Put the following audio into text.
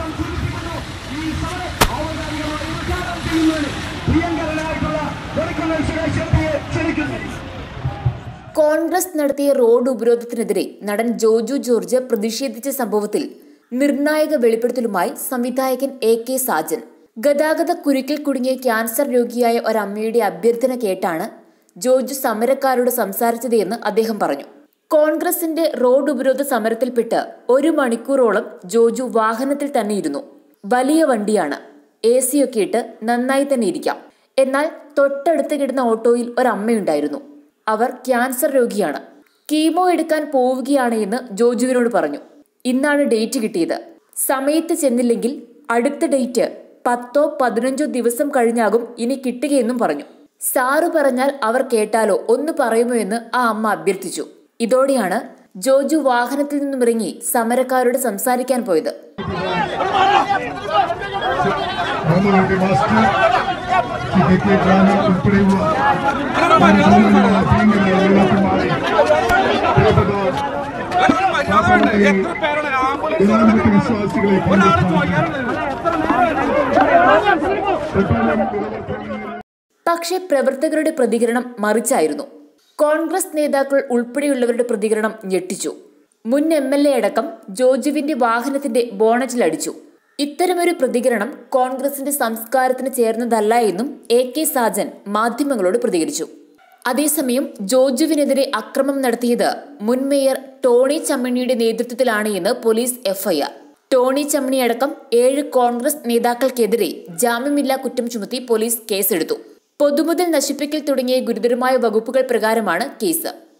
കോൺഗ്രസ് നടത്തിയ റോഡ് ഉപരോധത്തിനെതിരെ നടൻ ജോജു ജോർജ് പ്രതിഷേധിച്ച സംഭവത്തിൽ നിർണായക വെളിപ്പെടുത്തലുമായി സംവിധായകൻ എ കെ സാജൻ ഗതാഗത കുരുക്കിൽ കുടുങ്ങിയ ക്യാൻസർ രോഗിയായ ഒരമ്മയുടെ അഭ്യർത്ഥന കേട്ടാണ് ജോജു സമരക്കാരോട് സംസാരിച്ചത് എന്ന് അദ്ദേഹം പറഞ്ഞു കോൺഗ്രസിന്റെ റോഡ് ഉപരോധ സമരത്തിൽപ്പെട്ട് ഒരു മണിക്കൂറോളം ജോജു വാഹനത്തിൽ തന്നെ ഇരുന്നു വലിയ വണ്ടിയാണ് എ സിയൊക്കെ ഇട്ട് നന്നായി തന്നെ ഇരിക്കാം എന്നാൽ തൊട്ടടുത്ത് കിടന്ന ഓട്ടോയിൽ ഒരമ്മയുണ്ടായിരുന്നു അവർ ക്യാൻസർ രോഗിയാണ് കീമോ എടുക്കാൻ പോവുകയാണ് എന്ന് ജോജുവിനോട് പറഞ്ഞു ഇന്നാണ് ഡേറ്റ് കിട്ടിയത് സമയത്ത് ചെന്നില്ലെങ്കിൽ അടുത്ത ഡേറ്റ് പത്തോ പതിനഞ്ചോ ദിവസം കഴിഞ്ഞാകും ഇനി കിട്ടുകയെന്നും പറഞ്ഞു സാറു പറഞ്ഞാൽ അവർ കേട്ടാലോ ഒന്ന് പറയുമോ എന്ന് ആ അമ്മ അഭ്യർത്ഥിച്ചു ഇതോടെയാണ് ജോജു വാഹനത്തിൽ നിന്നും ഇറങ്ങി സമരക്കാരോട് സംസാരിക്കാൻ പോയത് ബഹുമാനപ്പെട്ട മാസ്റ്റർ ശ്രീ കെ കെ ഗ്രാമം ഉൾപ്പെടെയുള്ള ബഹുമാനപ്പെട്ട പ്രിയങ്കരായ നേതാക്കന്മാരെ, പ്രിയപ്പെട്ട പാർലമെന്ററി ജനാധിപത്യ വിശ്വാസികളെ പക്ഷേ പ്രവർത്തകരുടെ പ്രതികരണം മറിച്ചായിരുന്നു കോൺഗ്രസ് നേതാക്കൾ ഉൾപ്പെടെയുള്ളവരുടെ പ്രതികരണം ഞെട്ടിച്ചു മുൻ എം എൽ എ അടക്കം ജോജുവിന്റെ വാഹനത്തിന്റെ ബോണറ്റിലടിച്ചു ഇത്തരമൊരു പ്രതികരണം കോൺഗ്രസിന്റെ സംസ്കാരത്തിന് ചേർന്നതല്ല എന്നും എ കെ സാജൻ മാധ്യമങ്ങളോട് പ്രതികരിച്ചു അതേസമയം ജോജുവിനെതിരെ അക്രമം നടത്തിയത് മുൻ മേയർ ടോണി ചമ്മണിയുടെ നേതൃത്വത്തിലാണ് എന്ന് പോലീസ് എഫ്ഐആർ ടോണി ചമ്മണി അടക്കം ഏഴ് കോൺഗ്രസ് നേതാക്കൾക്കെതിരെ ജാമ്യമില്ലാ കുറ്റം ചുമത്തി പോലീസ് കേസെടുത്തു പൊതുമുതൽ നശിപ്പിക്കൽ തുടങ്ങിയ ഗുരുതരമായ വകുപ്പുകൾ പ്രകാരമാണ് കേസ്